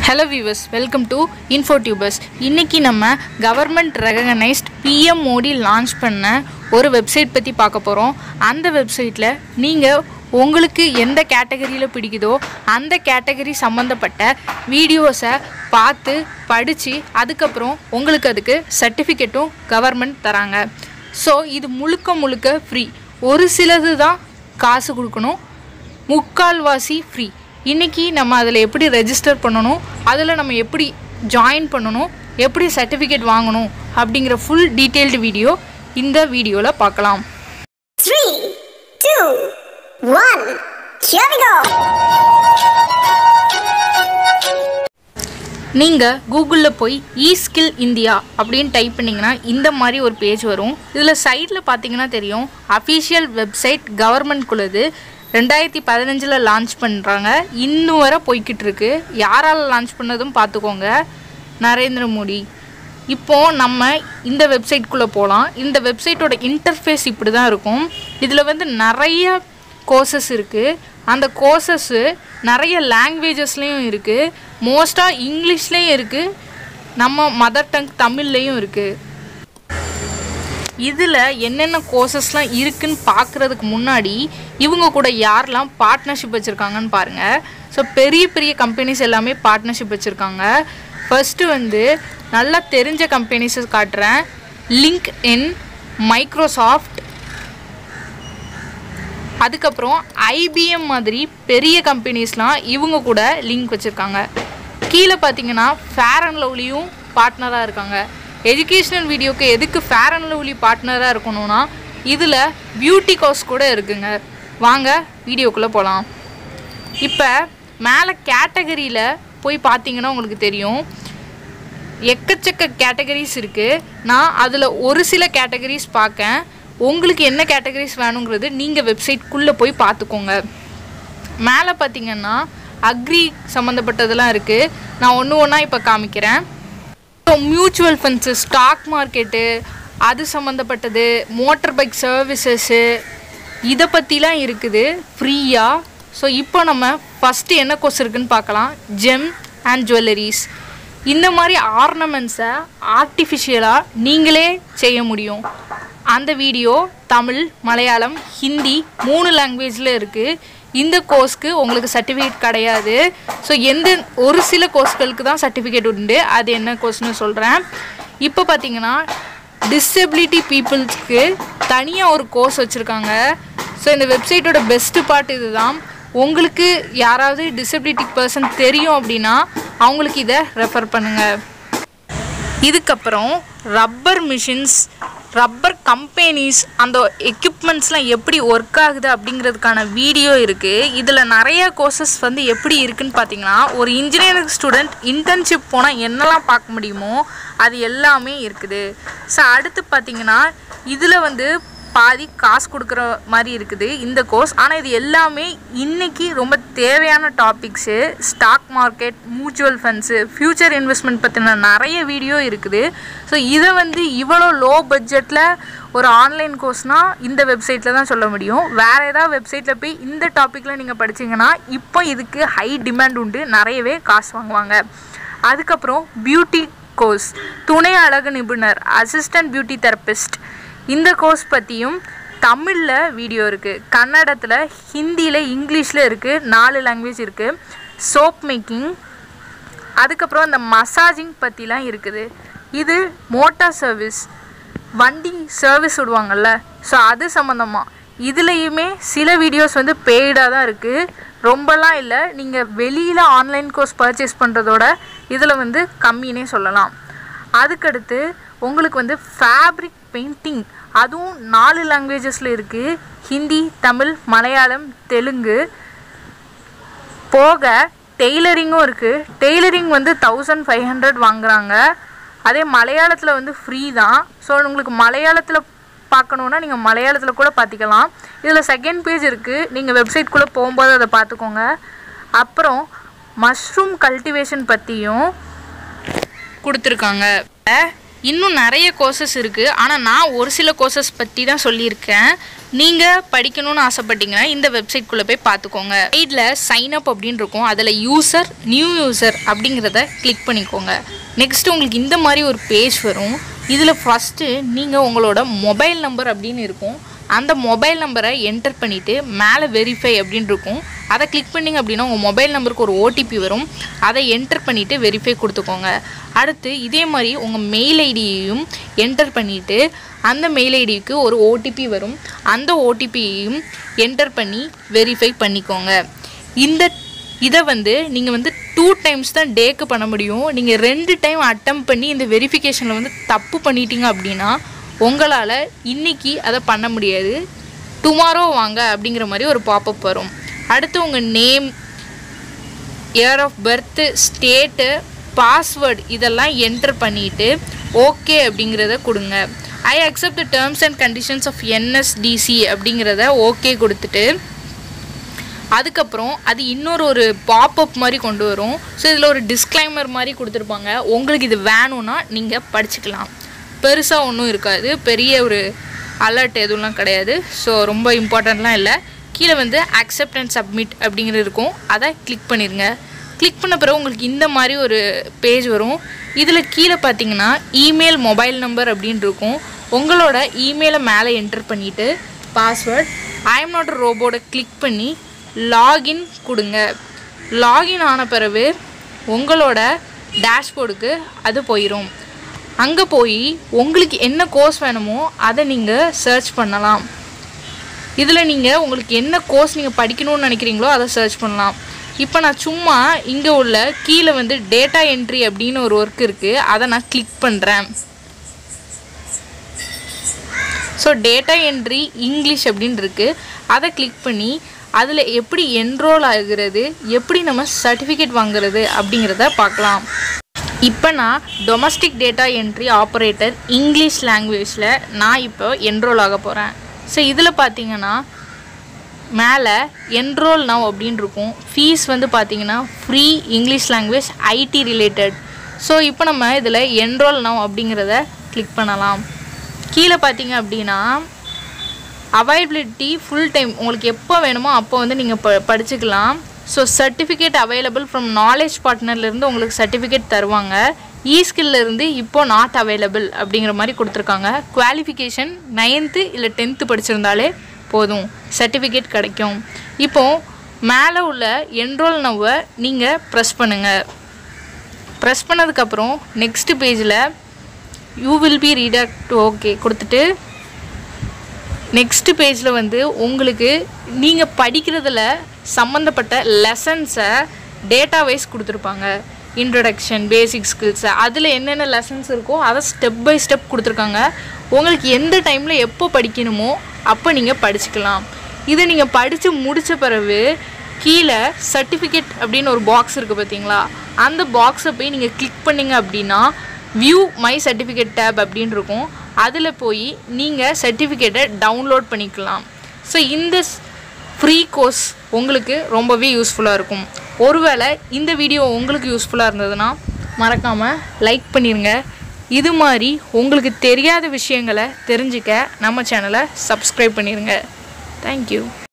Hello viewers welcome to Infotubers இன்றைக்கி நம்ம government recognised PM Modi launch பண்ண ஒரு வெப்சைட் பற்றி பார்க்க போகிறோம் அந்த வெப்சைட்டில் நீங்கள் உங்களுக்கு எந்த கேட்டகரியில் பிடிக்குதோ அந்த கேட்டகரி சம்மந்தப்பட்ட வீடியோஸை பார்த்து படித்து அதுக்கப்புறம் உங்களுக்கு அதுக்கு சர்டிஃபிகேட்டும் கவர்மெண்ட் தராங்க ஸோ இது முழுக்க முழுக்க ஃப்ரீ ஒரு சிலது தான் காசு கொடுக்கணும் முக்கால்வாசி ஃப்ரீ இன்றைக்கி நம்ம அதில் எப்படி ரெஜிஸ்டர் பண்ணணும் அதில் நம்ம எப்படி ஜாயின் பண்ணணும் எப்படி சர்டிஃபிகேட் வாங்கணும் அப்படிங்கிற ஃபுல் டீட்டெயில்டு வீடியோ இந்த வீடியோவில் பார்க்கலாம் Three, two, one. Here we go. நீங்கள் கூகுளில் போய் இ ஸ்கில் இந்தியா அப்படின்னு டைப் பண்ணிங்கன்னா இந்த மாதிரி ஒரு பேஜ் வரும் இதில் சைடில் பார்த்தீங்கன்னா தெரியும் அஃபீஷியல் வெப்சைட் கவர்மெண்ட்குள்ளது ரெண்டாயிரத்தி பதினஞ்சில் லான்ச் பண்ணுறாங்க இன்னும் வரை போய்கிட்டு இருக்கு யாரால் லான்ச் பண்ணதும் பார்த்துக்கோங்க நரேந்திர மோடி இப்போ நம்ம இந்த வெப்சைட்குள்ளே போகலாம் இந்த வெப்சைட்டோட இன்டர்ஃபேஸ் இப்படி தான் இருக்கும் இதில் வந்து நிறைய கோர்சஸ் இருக்குது அந்த கோர்சஸ்ஸு நிறைய லாங்குவேஜஸ்லேயும் இருக்குது மோஸ்ட்டாக இங்கிலீஷ்லேயும் இருக்குது நம்ம மதர் டங் தமிழ்லேயும் இருக்குது இதில் என்னென்ன கோர்சஸ்லாம் இருக்குன்னு பார்க்குறதுக்கு முன்னாடி இவங்க கூட யாரெல்லாம் பார்ட்னர்ஷிப் வச்சுருக்காங்கன்னு பாருங்கள் ஸோ பெரிய பெரிய கம்பெனிஸ் எல்லாமே பார்ட்னர்ஷிப் வச்சுருக்காங்க ஃபர்ஸ்ட்டு வந்து நல்லா தெரிஞ்ச கம்பெனிஸை காட்டுறேன் லிங்க் இன் மைக்ரோசாஃப்ட் அதுக்கப்புறம் ஐபிஎம் மாதிரி பெரிய கம்பெனிஸ்லாம் இவங்க கூட லிங்க் வச்சுருக்காங்க கீழே பார்த்தீங்கன்னா ஃபேர் அண்ட் லவ்லியும் பார்ட்னராக இருக்காங்க எஜுகேஷ்னல் வீடியோக்கு எதுக்கு ஃபேர் அண்ட் லவ்லி பார்ட்னராக இருக்கணும்னா இதில் பியூட்டி கோர்ஸ் கூட இருக்குங்க வாங்க வீடியோக்குள்ளே போகலாம் இப்போ மேலே கேட்டகரியில் போய் பார்த்தீங்கன்னா உங்களுக்கு தெரியும் எக்கச்சக்க கேட்டகரிஸ் இருக்குது நான் அதில் ஒரு சில கேட்டகரிஸ் பார்க்கேன் உங்களுக்கு என்ன கேட்டகரிஸ் வேணுங்கிறது நீங்கள் வெப்சைட்குள்ளே போய் பார்த்துக்கோங்க மேலே பார்த்தீங்கன்னா அக்ரி சம்மந்தப்பட்டதெல்லாம் இருக்குது நான் ஒன்று ஒன்றா இப்போ காமிக்கிறேன் இப்போ மியூச்சுவல் ஃபண்ட்ஸு ஸ்டாக் மார்க்கெட்டு அது சம்மந்தப்பட்டது மோட்டர் பைக் சர்வீசஸ்ஸு இதை பற்றிலாம் இருக்குது ஃப்ரீயாக ஸோ இப்போ நம்ம ஃபஸ்ட்டு என்ன கோர்ஸ் இருக்குன்னு பார்க்கலாம் ஜெம் அண்ட் ஜுவல்லரிஸ் இந்த மாதிரி ஆர்னமெண்ட்ஸை ஆர்டிஃபிஷியலாக நீங்களே செய்ய முடியும் அந்த வீடியோ தமிழ் மலையாளம் ஹிந்தி மூணு லாங்குவேஜில் இருக்குது இந்த கோர்ஸ்க்கு உங்களுக்கு சர்டிஃபிகேட் கிடையாது ஸோ எந்த ஒரு சில கோர்ஸ்களுக்கு தான் சர்டிஃபிகேட் உண்டு அது என்ன கோர்ஸ்னு சொல்கிறேன் இப்போ பார்த்தீங்கன்னா டிசபிலிட்டி பீப்புள்ஸ்க்கு தனியாக ஒரு கோர்ஸ் வச்சுருக்காங்க ஸோ இந்த வெப்சைட்டோட பெஸ்ட்டு பார்ட் இதுதான் உங்களுக்கு யாராவது டிசபிலிட்டி பர்சன் தெரியும் அப்படின்னா அவங்களுக்கு இதை ரெஃபர் பண்ணுங்கள் இதுக்கப்புறம் ரப்பர் மிஷின்ஸ் ரப்பர் கம்பெனிஸ் அந்த எக்யூப்மெண்ட்ஸ்லாம் எப்படி ஒர்க் ஆகுது அப்படிங்கிறதுக்கான வீடியோ இருக்குது இதில் நிறைய கோர்சஸ் வந்து எப்படி இருக்குன்னு பார்த்தீங்கன்னா ஒரு இன்ஜினியரிங் ஸ்டூடெண்ட் இன்டர்ன்ஷிப் போனால் என்னெல்லாம் பார்க்க முடியுமோ அது எல்லாமே இருக்குது ஸோ அடுத்து பார்த்தீங்கன்னா இதில் வந்து பாதி காசு கொடுக்குற மாதிரி இருக்குது இந்த கோர்ஸ் ஆனால் இது எல்லாமே இன்றைக்கி ரொம்ப தேவையான topics stock market mutual funds future investment பற்றின நிறைய வீடியோ இருக்குது ஸோ இதை வந்து இவ்வளோ லோ பட்ஜெட்டில் ஒரு ஆன்லைன் கோர்ஸ்னால் இந்த வெப்சைட்டில் தான் சொல்ல முடியும் வேறு ஏதாவது வெப்சைட்டில் போய் இந்த டாப்பிக்கில் நீங்கள் படிச்சீங்கன்னா இப்போ இதுக்கு ஹை டிமாண்ட் உண்டு நிறையவே காசு வாங்குவாங்க அதுக்கப்புறம் பியூட்டி கோர்ஸ் துணை அழகு நிபுணர் அசிஸ்டன்ட் பியூட்டி தெரபிஸ்ட் இந்த கோர்ஸ் பற்றியும் தமிழில் வீடியோ இருக்குது கன்னடத்தில் ஹிந்தியில் இங்கிலீஷில் இருக்குது நாலு லாங்குவேஜ் இருக்குது சோப் மேக்கிங் அதுக்கப்புறம் இந்த மசாஜிங் பற்றிலாம் இருக்குது இது மோட்டார் சர்வீஸ் வண்டி சர்வீஸ் விடுவாங்கல்ல ஸோ அது சம்மந்தமாக இதுலேயுமே சில வீடியோஸ் வந்து பெய்டாக தான் இருக்குது ரொம்பலாம் இல்லை நீங்கள் வெளியில் ஆன்லைன் கோர்ஸ் பர்ச்சேஸ் பண்ணுறதோட இதில் வந்து கம்மினே சொல்லலாம் அதுக்கடுத்து உங்களுக்கு வந்து ஃபேப்ரிக் பெயிண்டிங் அதுவும் நாலு லாங்குவேஜஸில் இருக்குது ஹிந்தி தமிழ் மலையாளம் தெலுங்கு போக டெய்லரிங்கும் இருக்குது டெய்லரிங் வந்து தௌசண்ட் ஃபைவ் ஹண்ட்ரட் வாங்குறாங்க அதே மலையாளத்தில் வந்து ஃப்ரீ தான் ஸோ உங்களுக்கு மலையாளத்தில் பார்க்கணுன்னா நீங்கள் மலையாளத்தில் கூட பார்த்துக்கலாம் இதில் செகண்ட் பேஜ் இருக்குது நீங்கள் வெப்சைட்குள்ளே போகும்போது அதை பார்த்துக்கோங்க அப்புறம் மஷ்ரூம் கல்டிவேஷன் பற்றியும் கொடுத்துருக்காங்க இன்னும் நிறைய கோர்சஸ் இருக்குது ஆனால் நான் ஒரு சில கோர்சஸ் பற்றி தான் சொல்லியிருக்கேன் நீங்கள் படிக்கணும்னு ஆசைப்பட்டீங்கன்னா இந்த வெப்சைட்குள்ளே போய் பார்த்துக்கோங்க சைடில் சைன் அப் அப்படின்னு இருக்கும் அதில் யூசர் நியூ யூசர் அப்படிங்கிறத கிளிக் பண்ணிக்கோங்க நெக்ஸ்ட் உங்களுக்கு இந்த மாதிரி ஒரு பேஜ் வரும் இதில் ஃபஸ்ட்டு நீங்கள் உங்களோட மொபைல் நம்பர் அப்படின்னு இருக்கும் அந்த மொபைல் நம்பரை என்டர் பண்ணிவிட்டு மேலே வெரிஃபை அப்படின்னு இருக்கும் அதை கிளிக் பண்ணிங்க அப்படின்னா உங்கள் மொபைல் நம்பருக்கு ஒரு ஓடிபி வரும் அதை என்டர் பண்ணிவிட்டு வெரிஃபை கொடுத்துக்கோங்க அடுத்து இதே மாதிரி உங்கள் மெயில் ஐடியையும் என்டர் பண்ணிவிட்டு அந்த மெயில் ஐடிக்கு ஒரு ஓடிபி வரும் அந்த ஓடிபியையும் என்டர் பண்ணி வெரிஃபை பண்ணிக்கோங்க இந்த இதை வந்து நீங்கள் வந்து டூ டைம்ஸ் தான் டேக்கு பண்ண முடியும் நீங்கள் ரெண்டு டைம் அட்டம் பண்ணி இந்த வெரிஃபிகேஷனில் வந்து தப்பு பண்ணிட்டீங்க அப்படின்னா உங்களால் இன்னைக்கு அதை பண்ண முடியாது டுமாரோ வாங்க அப்படிங்கிற மாதிரி ஒரு பாப்பப் வரும் அடுத்து உங்கள் name year of birth state password இதெல்லாம் என்டர் பண்ணிவிட்டு ஓகே அப்படிங்கிறத கொடுங்க I accept the terms and conditions of NSDC அப்படிங்கிறத ஓகே கொடுத்துட்டு அதுக்கப்புறம் அது இன்னொரு ஒரு பாப்அப் மாதிரி கொண்டு வரும் ஸோ இதில் ஒரு டிஸ்க்ளைமர் மாதிரி கொடுத்துருப்பாங்க உங்களுக்கு இது வேணும்னா நீங்கள் படிச்சுக்கலாம் பெருசாக ஒன்றும் இருக்காது பெரிய ஒரு அலர்ட் எதுவும்லாம் கிடையாது ஸோ ரொம்ப இம்பார்ட்டண்ட்லாம் இல்லை கீழே வந்து அக்செப்ட் அண்ட் சப்மிட் அப்படிங்கிறது இருக்கும் அதை கிளிக் பண்ணிடுங்க கிளிக் பண்ண பிறகு உங்களுக்கு இந்த மாதிரி ஒரு பேஜ் வரும் இதில் கீழே பார்த்தீங்கன்னா இமெயில் மொபைல் நம்பர் அப்படின்னு இருக்கும் உங்களோட இமெயிலை மேலே என்டர் பண்ணிவிட்டு password I am not robot click பண்ணி லாகின் கொடுங்க லாகின் ஆன பிறகு உங்களோட டேஷ்போர்டுக்கு அது போயிடும் அங்கே போய் உங்களுக்கு என்ன கோர்ஸ் வேணுமோ அதை நீங்கள் சர்ச் பண்ணலாம் இதில் நீங்கள் உங்களுக்கு என்ன கோர்ஸ் நீங்கள் படிக்கணும்னு நினைக்கிறீங்களோ அதை சர்ச் பண்ணலாம் இப்போ நான் சும்மா இங்கே உள்ள கீழே வந்து டேட்டா என்ட்ரி அப்படின்னு ஒரு ஒர்க் இருக்குது அதை நான் கிளிக் பண்ணுறேன் ஸோ டேட்டா என்ட்ரி இங்கிலீஷ் அப்படின்னு இருக்குது அதை கிளிக் பண்ணி அதில் எப்படி என்ரோல் ஆகுறது எப்படி நம்ம சர்டிஃபிகேட் வாங்குறது அப்படிங்கிறத பார்க்கலாம் இப்போ நான் domestic data entry operator English லாங்குவேஜில் நான் இப்போ என்ரோல் ஆக போகிறேன் ஸோ இதில் பார்த்தீங்கன்னா மேலே என்ரோல் நவ் அப்படின்னு இருக்கும் ஃபீஸ் வந்து பார்த்தீங்கன்னா free English language IT related so இப்போ நம்ம இதில் என்ரோல் நவ் அப்படிங்கிறத கிளிக் பண்ணலாம் கீழே பார்த்தீங்க அப்படின்னா அவைலபிலிட்டி ஃபுல் டைம் உங்களுக்கு எப்போ வேணுமோ அப்போ வந்து நீங்கள் ப படிச்சுக்கலாம் so certificate available from knowledge பார்ட்னர்லேருந்து உங்களுக்கு சர்டிஃபிகேட் தருவாங்க இ இருந்து இப்போ நாட் அவைலபிள் அப்படிங்கிற மாதிரி கொடுத்துருக்காங்க குவாலிஃபிகேஷன் நைன்த்து இல்லை டென்த்து படிச்சிருந்தாலே போதும் சர்டிஃபிகேட் கிடைக்கும் இப்போது மேலே உள்ள என்ரோல் நவ்வை நீங்கள் ப்ரெஸ் பண்ணுங்கள் ப்ரெஸ் பண்ணதுக்கப்புறம் நெக்ஸ்ட் பேஜில் you will be redirected okay கொடுத்துட்டு நெக்ஸ்ட் பேஜில் வந்து உங்களுக்கு நீங்கள் படிக்கிறதுல சம்மந்தப்பட்ட லெசன்ஸை டேட்டா வைஸ் கொடுத்துருப்பாங்க இன்ட்ரடக்ஷன் பேசிக் ஸ்கில்ஸு அதில் என்னென்ன லெசன்ஸ் இருக்கோ அதை ஸ்டெப் பை ஸ்டெப் கொடுத்துருக்காங்க உங்களுக்கு எந்த டைமில் எப்போ படிக்கணுமோ அப்போ நீங்கள் படிச்சுக்கலாம் இதை நீங்கள் படித்து முடித்த பிறகு கீழே சர்டிஃபிகேட் அப்படின்னு ஒரு பாக்ஸ் இருக்குது பார்த்தீங்களா அந்த பாக்ஸை போய் நீங்கள் கிளிக் பண்ணீங்க அப்படின்னா வியூ மை சர்டிஃபிகேட் டேப் அப்படின்னு இருக்கும் அதில் போய் நீங்கள் சர்டிஃபிகேட்டை டவுன்லோட் பண்ணிக்கலாம் ஸோ இந்த ஃப்ரீ கோர்ஸ் உங்களுக்கு ரொம்பவே யூஸ்ஃபுல்லாக இருக்கும் ஒருவேளை இந்த வீடியோ உங்களுக்கு யூஸ்ஃபுல்லாக இருந்ததுன்னா மறக்காமல் லைக் பண்ணிடுங்க இது மாதிரி உங்களுக்கு தெரியாத விஷயங்களை தெரிஞ்சுக்க நம்ம சேனலை சப்ஸ்கிரைப் பண்ணிடுங்க தேங்க்யூ